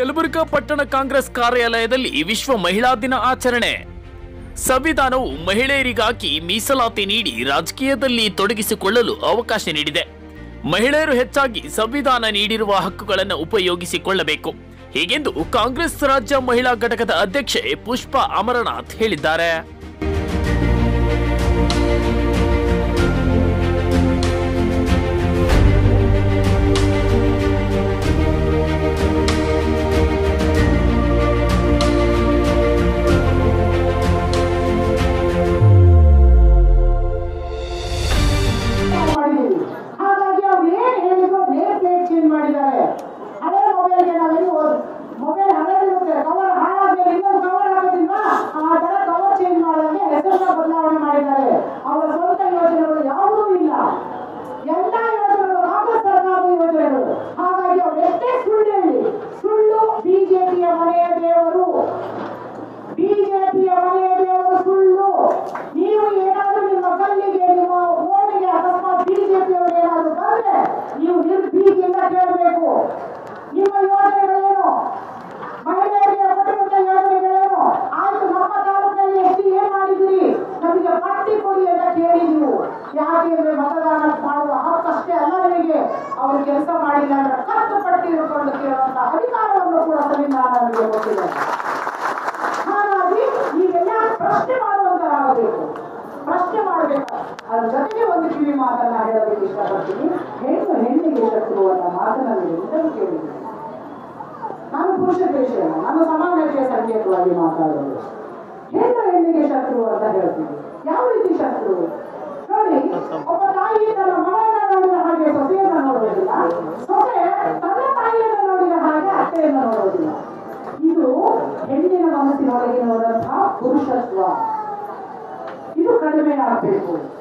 ಯಲಬುರ್ಗಾ ಪಟ್ಟಣ ಕಾಂಗ್ರೆಸ್ ಕಾರ್ಯಾಲಯದಲ್ಲಿ ವಿಶ್ವ ಮಹಿಳಾ ದಿನ ಆಚರಣೆ ಸಂವಿಧಾನವು ಮಹಿಳೆಯರಿಗಾಗಿ ಮೀಸಲಾತಿ ನೀಡಿ ರಾಜಕೀಯದಲ್ಲಿ ತೊಡಗಿಸಿಕೊಳ್ಳಲು ಅವಕಾಶ ನೀಡಿದೆ ಮಹಿಳೆಯರು ಹೆಚ್ಚಾಗಿ ಸಂವಿಧಾನ ನೀಡಿರುವ ಹಕ್ಕುಗಳನ್ನು ಉಪಯೋಗಿಸಿಕೊಳ್ಳಬೇಕು ಹೀಗೆಂದು ಕಾಂಗ್ರೆಸ್ ರಾಜ್ಯ ಮಹಿಳಾ ಘಟಕದ ಅಧ್ಯಕ್ಷೆ ಪುಷ್ಪ ಅಮರನಾಥ್ ಹೇಳಿದ್ದಾರೆ ಮಾಡಿದ್ದೀವಿ ಹಾಗಾಗಿ ಅವ್ರು ಏನ್ ಹೇಳಿದ್ರು ನೇಮ್ ಪ್ಲೇಟ್ ಚೇಂಜ್ ಮಾಡಿದ್ದಾರೆ ಹಳೆ ಮೊಬೈಲ್ಗೆ ನಾವೆಲ್ಲಿ ಮೊಬೈಲ್ ಹಳೆದಿರುತ್ತೆ ಕವರ್ ಹಾಳಾದ್ಮೇಲೆ ಇನ್ನೊಂದು ಕವರ್ ಹಾಕೋದಿಲ್ವಾ ಆ ತರ ಕವರ್ ಚೇಂಜ್ ಮಾಡಿದಂಗೆ ಹೆಸರನ್ನ ಬದಲಾವಣೆ ಮಾಡಿದ್ದಾರೆ ಅವರ ಸ್ವಂತ ಯೋಜನೆಗಳು ಯಾವುದೂ ಇಲ್ಲ ಎಲ್ಲ ಯೋಜನೆಗಳು ಕಾಂಗ್ರೆಸ್ ಸರ್ಕಾರದ ಯೋಜನೆಗಳು ಹಾಗಾಗಿ ಅವ್ರು ಎಷ್ಟೇ ಸುಳ್ಳು ಹೇಳಿ ಸುಳ್ಳು ಬಿಜೆಪಿಯ ಮನೆಯ ದೇವರು ಬಿಜೆಪಿಯ ಮನೆಯ ದೇವರು ಸುಳ್ಳು ನೀವು ಏನಾದ್ರೂ ನಿಮ್ಮ ಕಲ್ಲಿಗೆ ನಿಮ್ಮ ಓಣಿಗೆ ಅಕಸ್ಮಾತ್ ಬಿಜೆಪಿಯವರು ಏನಾದ್ರು ಬಂದ್ರೆ ನೀವು ನಿರ್ಭೀತಿಯಿಂದ ಕೇಳಬೇಕು ನಿಮ್ಮ ಯೋಜನೆಗಳೇನು ಮಹಿಳೆಯರಿಗೆ ಕೊಟ್ಟಿರುವಂತ ಯೋಜನೆಗಳೇನು ಆಯ್ತು ನಮ್ಮ ತಾಲೂಕಿನಲ್ಲಿ ಎಷ್ಟು ಏನ್ ಮಾಡಿದಿರಿ ನಮಗೆ ಪಟ್ಟಿ ಕೊಡಿ ಅಂತ ಕೇಳಿ ನೀವು ಯಾಕೆಂದ್ರೆ ಮತದಾನ ಮಾಡುವ ಹಕ್ಕಷ್ಟೇ ಅಲ್ಲ ನಿಮಗೆ ಅವರು ಕೆಲಸ ಮಾಡಿಲ್ಲ ಅಂದ್ರೆ ಕತ್ತು ಪಟ್ಟಿ ಇಟ್ಕೊಂಡು ಕೇಳುವಂತ ಅಧಿಕಾರವನ್ನು ಕೂಡ ಸಂವಿಧಾನ ನಮಗೆ ಕೊಟ್ಟಿದೆ ಹಾಗಾಗಿ ನೀವೆಲ್ಲ ಪ್ರಶ್ನೆ ಮಾಡುವಂತರಾಗಬೇಕು ಪ್ರಶ್ನೆ ಮಾಡಬೇಕು ಅದ್ರ ಜೊತೆಗೆ ಒಂದು ಕಿವಿ ಮಾತನ್ನ ಹೇಳೋದಕ್ಕೆ ಇಷ್ಟಪಡ್ತೀನಿ ಹೆಣ್ಣು ಹೆಣ್ಣಿಗೆ ಶತ್ರು ಅನ್ನೋ ಮಾತನ್ನ ನೀವು ಎಲ್ಲರೂ ಕೇಳಿದ್ದೀನಿ ನಾನು ಪುರುಷ ದೇಶನ ನಾನು ಸಮಾನತೆಯ ಸಂಕೇತವಾಗಿ ಮಾತಾಡೋದು ಹೆಣ್ಣು ಹೆಣ್ಣಿಗೆ ಶತ್ರು ಅಂತ ಹೇಳ್ತೀನಿ ಯಾವ ರೀತಿ ಶತ್ರು ನೋಡಿ ಒಬ್ಬ ತಾಯಿ ತನ್ನ ಮಗಳನ್ನ ನೋಡಿದ ಹಾಗೆ ಸೊಸೆಯನ್ನ ನೋಡೋದಿಲ್ಲ ಸೊಸೆ ತನ್ನ ತಾಯಿಯನ್ನ ನೋಡಿದ ಹಾಗೆ ಅತ್ತೆಯನ್ನ ನೋಡೋದಿಲ್ಲ ಇದು ಹೆಣ್ಣಿನ ಮನಸ್ಸಿನೊಳಗಿರುವಂತಹ ಪುರುಷತ್ವ ಇದು ಕಡಿಮೆ ಆಗಬೇಕು